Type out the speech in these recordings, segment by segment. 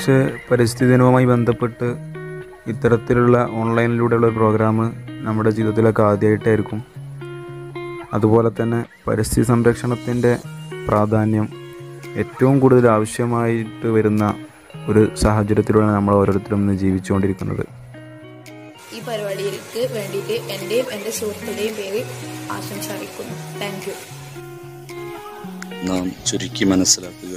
ഒരുപക്ഷെ പരിസ്ഥിതി ദിനവുമായി ബന്ധപ്പെട്ട് ഇത്തരത്തിലുള്ള ഓൺലൈനിലൂടെയുള്ള ഒരു പ്രോഗ്രാം നമ്മുടെ ജീവിതത്തിലൊക്കെ ആദ്യമായിട്ടായിരിക്കും അതുപോലെ തന്നെ പരിസ്ഥിതി സംരക്ഷണത്തിൻ്റെ പ്രാധാന്യം ഏറ്റവും കൂടുതൽ ആവശ്യമായിട്ട് വരുന്ന ഒരു സാഹചര്യത്തിലൂടെയാണ് നമ്മൾ ഓരോരുത്തരും ഇന്ന് ജീവിച്ചുകൊണ്ടിരിക്കുന്നത് ഈ പരിപാടിക്ക് വേണ്ടിയിട്ട് എൻ്റെയും എൻ്റെ സുഹൃത്തിൻ്റെയും പേര് ആശംസ അറിയിക്കുന്നു താങ്ക് യു നാം ചുരുക്കി മനസ്സിലാക്കുക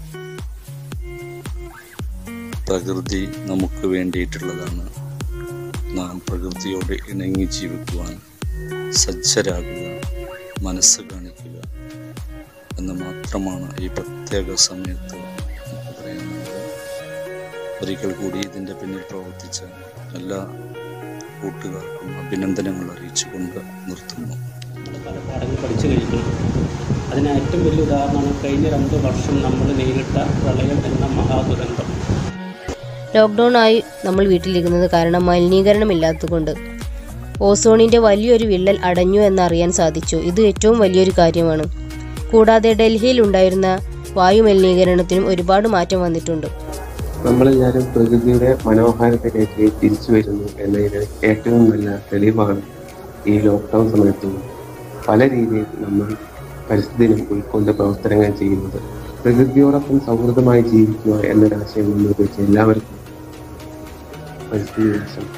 പ്രകൃതി നമുക്ക് വേണ്ടിയിട്ടുള്ളതാണ് നാം പ്രകൃതിയോട് ഇണങ്ങി ജീവിക്കുവാൻ സജ്ജരാകുക മനസ്സ് കാണിക്കുക എന്ന് മാത്രമാണ് ഈ പ്രത്യേക സമയത്ത് നമുക്ക് പറയാനുള്ളത് ഒരിക്കൽ കൂടി ഇതിൻ്റെ പിന്നിൽ പ്രവർത്തിച്ച എല്ലാ കൂട്ടുകാർക്കും അഭിനന്ദനങ്ങൾ അറിയിച്ചുകൊണ്ട് നിർത്തുന്നു നമ്മൾ പല പാഠങ്ങൾ പഠിച്ചു കഴിഞ്ഞു അതിന് ഏറ്റവും വലിയ ഉദാഹരണമാണ് കഴിഞ്ഞ രണ്ട് വർഷം നമ്മൾ നേരിട്ട പ്രളയം എന്ന മഹാദുരന്തം ലോക്ക്ഡൗൺ ആയി നമ്മൾ വീട്ടിലിരിക്കുന്നത് കാരണം മലിനീകരണമില്ലാത്തതുകൊണ്ട് ഓസോണിന്റെ വലിയൊരു വിള്ളൽ അടഞ്ഞു എന്നറിയാൻ സാധിച്ചു ഇത് ഏറ്റവും വലിയൊരു കാര്യമാണ് കൂടാതെ ഡൽഹിയിൽ ഉണ്ടായിരുന്ന വായു മലിനീകരണത്തിനും ഒരുപാട് മാറ്റം വന്നിട്ടുണ്ട് നമ്മളെല്ലാവരും പ്രകൃതിയുടെ മനോഹാരിതയിലേക്ക് തിരിച്ചു വരുന്നു എന്നതിന് ഏറ്റവും നല്ല തെളിവാണ് ഈ ലോക്ക്ഡൗൺ സമയത്തും പല രീതിയിൽ നമ്മൾ പരിസ്ഥിതിനും ഉൾക്കൊണ്ട് പ്രവർത്തനങ്ങൾ ചെയ്യുന്നത് പ്രകൃതിയോടൊപ്പം സൗഹൃദമായി ജീവിക്കുക എന്നൊരാശയം മുന്നോട്ട് വെച്ച് എല്ലാവർക്കും പരിസ്ഥിതി ആശംസ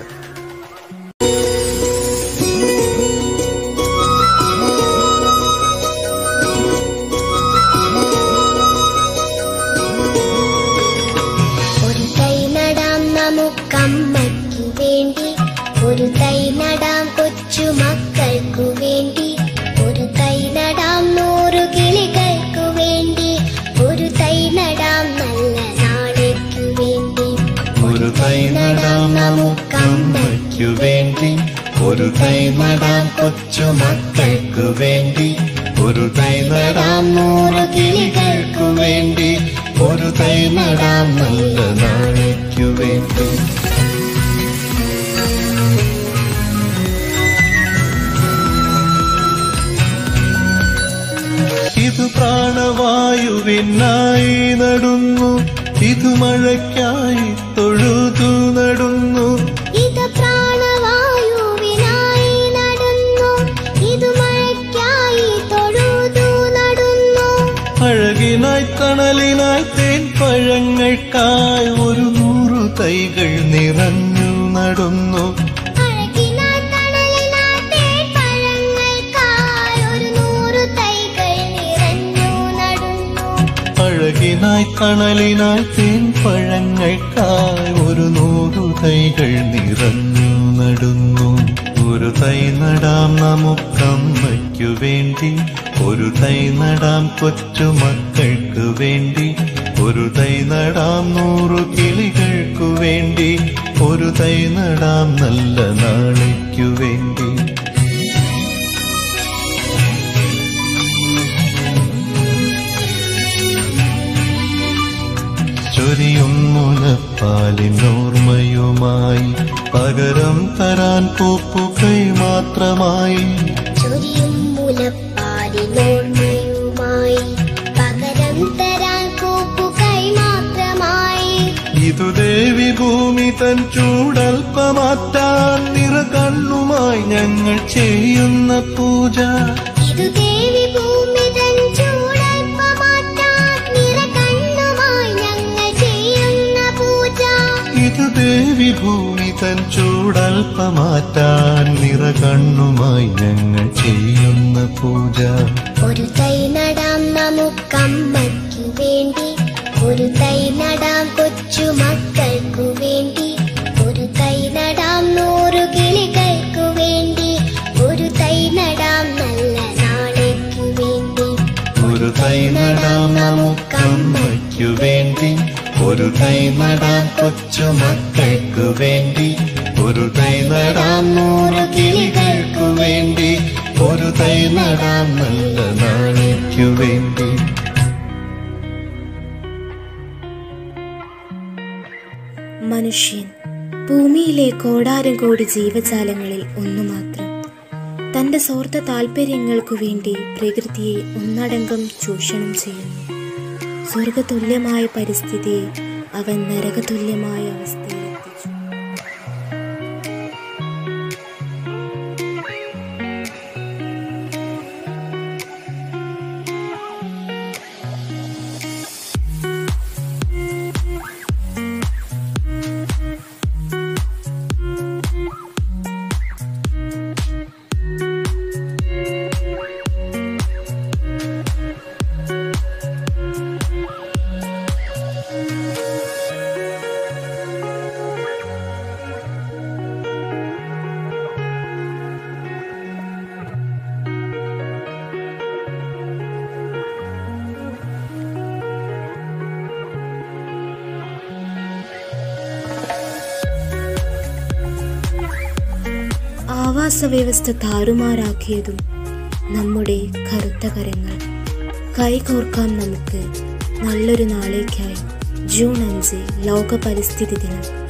ഒരു തൈ നടാം നമുക്കമ്മയ്ക്കു വേണ്ടി ഒരു തൈ നടാം കൊച്ചു മക്കൾക്കു വേണ്ടി ഒരു തൈ നടാം നൂറു കിളികൾക്കു വേണ്ടി ഒരു തൈ നടാം നല്ല നാളേക്കു വേണ്ടി ഒരു തൈ നടാം നമുക്കമ്മയ്ക്കു വേണ്ടി ഒരു തൈ നടാം കൊച്ചു മക്കൾക്കു വേണ്ടി ഒരു തൈ നടാം നൂറ് കിളികൾക്കു വേണ്ടി ഒരു തൈ നടാം നല്ല നാളേക്കു വേണ്ടി ഇത് പ്രാണവായുവിനായി നടുന്നു ഇത് മഴയ്ക്കായി തൊഴുതു നടുന്നു ഇത് പ്രാണവായുവിനായി നടന്നു ഇത് മഴയ്ക്കായി തൊഴുതു നടന്നു അഴകിനായി തണലിനായി തേൻ പഴങ്ങൾക്കായി ഒരു നൂറു തൈകൾ നിറഞ്ഞു നടുന്നു അഴകിനാൽ തണലിനാൽ തേൻപഴങ്ങൾക്കായി ഒരു നൂറു തൈകൾ നിറഞ്ഞു നടന്നു അഴകിനായി തണലിനായി തേൻ പഴങ്ങൾക്കായി ഒരു നൂറു തൈകൾ നിറഞ്ഞു നടുന്നു ഒരു തൈ നടാം നമുക്കമ്മയ്ക്കു വേണ്ടി ഒരു തൈ നടാം കൊച്ചു മക്കൾക്ക് വേണ്ടി ഒരു തൈ നടാം നൂറു കിളികൾക്കു വേണ്ടി ഒരു തൈ നടാം നല്ല നാളേക്കു വേണ്ടി ചൊരിയും മുലപ്പാലിനോർമ്മയുമായി പകരം തരാൻ പൂപ്പുകൈ മാത്രമായി ചൊരിയും മുലപ്പാലിനോർമ്മയുമായി പകരം തരാൻ കൂപ്പുകൈ മാത്രമായി ഇതു ദേവി ഭൂമി തൻ ചൂടൽപ്പമാറ്റാൻ നിറ കണ്ണുമായി ഞങ്ങൾ ചെയ്യുന്ന പൂജ ഇതു ദേവി ഭൂമി തൻ ചൂടൽപ്പമാറ്റാൻ നിറകണ്ണുമായി ഞങ്ങൾ ചെയ്യുന്ന പൂജ ഇതു ദേവി ഭൂമി തൻ ചൂടൽപ്പമാറ്റാൻ നിറ കണ്ണുമായി ഞങ്ങൾ ചെയ്യുന്ന പൂജ ഒരു തൈ നടാം നമുക്കമ്മയ്ക്കു വേണ്ടി ഒരു തൈ നടാം കൊച്ചു മക്കൾക്കു വേണ്ടി ഒരു തൈ നടാം നൂറു കിളികൾക്കു വേണ്ടി ഒരു തൈ നടാം നല്ല നാളേക്കു വേണ്ടി ഒരു തൈ നടാം നമുക്കമ്മയ്ക്കു വേണ്ടി ഒരു തൈ നടാം കൊച്ചു മക്കൾക്കു വേണ്ടി ഒരു തൈ നടാം നൂറ് കിളികൾക്കു വേണ്ടി ഒരു തൈ നടാം നല്ല നാളേക്കു വേണ്ടി മനുഷ്യൻ ഭൂമിയിലെ കോടാരം കോടി ജീവജാലങ്ങളിൽ ഒന്നു മാത്രം തന്റെ സ്വാർത്ഥ താല്പര്യങ്ങൾക്കു വേണ്ടി പ്രകൃതിയെ ഒന്നടങ്കം ചൂഷണം ചെയ്യുന്നു സ്വർഗതുല്യമായ പരിസ്ഥിതിയെ അവൻ നരകതുല്യമായ അവസ്ഥയിൽ എത്തിച്ചു ആവാസ വ്യവസ്ഥ താറുമാറാക്കിയതും നമ്മുടെ കറുത്ത കരങ്ങൾ കൈകോർക്കാം നമുക്ക് നല്ലൊരു നാളേക്കായി ജൂൺ അഞ്ച് ലോക പരിസ്ഥിതി ദിനം